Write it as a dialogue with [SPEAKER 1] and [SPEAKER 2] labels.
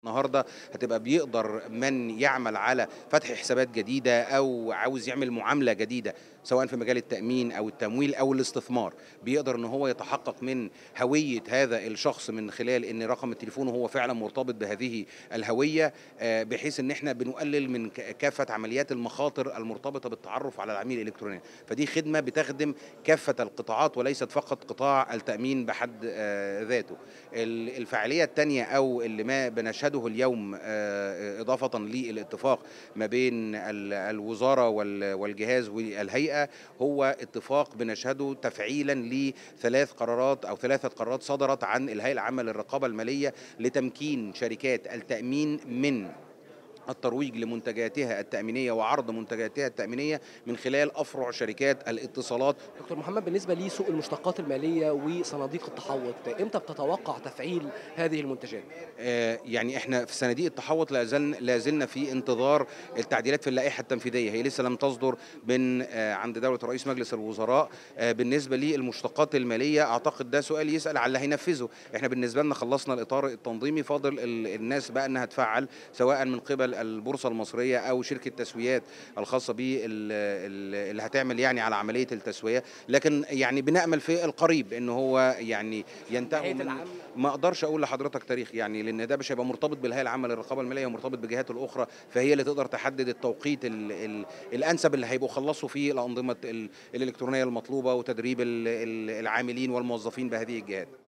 [SPEAKER 1] النهارده هتبقى بيقدر من يعمل على فتح حسابات جديده او عاوز يعمل معامله جديده سواء في مجال التامين او التمويل او الاستثمار بيقدر ان هو يتحقق من هويه هذا الشخص من خلال ان رقم التليفون هو فعلا مرتبط بهذه الهويه آه، بحيث ان احنا بنقلل من ك- كافه عمليات المخاطر المرتبطه بالتعرف على العميل الالكتروني فدي خدمه بتخدم كافه القطاعات وليست فقط قطاع التامين بحد آه، ذاته ال- الفعاليه الثانيه او اللي ما بنشهده اليوم آه، اضافه للاتفاق ما بين ال- الوزاره وال- والجهاز والهيئه هو اتفاق بنشهده تفعيلا لثلاث قرارات او ثلاثه قرارات صدرت عن الهيئه العامه للرقابه الماليه لتمكين شركات التامين من الترويج لمنتجاتها التأمينية وعرض منتجاتها التأمينية من خلال أفرع شركات الاتصالات
[SPEAKER 2] دكتور محمد بالنسبه لسوق المشتقات الماليه وصناديق التحوط امتى بتتوقع تفعيل هذه المنتجات
[SPEAKER 1] آه، يعني احنا في صناديق التحوط لا زلنا لا زلنا في انتظار التعديلات في اللائحه التنفيذيه هي لسه لم تصدر من آه، عند دوله رئيس مجلس الوزراء آه، بالنسبه للمشتقات الماليه اعتقد ده سؤال يسال على اللي هينفذه احنا بالنسبه لنا خلصنا الاطار التنظيمي فاضل ال- الناس بقى انها تفعل سواء من قبل البورصه المصريه او شركه تسويات الخاصه بيه ال- ال- اللي هتعمل يعني على عمليه التسويه لكن يعني بنامل في القريب ان هو يعني ينتهي
[SPEAKER 2] نهاية
[SPEAKER 1] من
[SPEAKER 2] العام.
[SPEAKER 1] ما اقدرش اقول لحضرتك تاريخ يعني لان ده مش هيبقى مرتبط بالهيئه العامه للرقابه الماليه ومرتبط بالجهات الاخرى فهي اللي تقدر تحدد التوقيت ال ال الانسب اللي هيبقوا خلصوا فيه الانظمه ال- الالكترونيه المطلوبه وتدريب ال- ال- العاملين والموظفين بهذه الجهات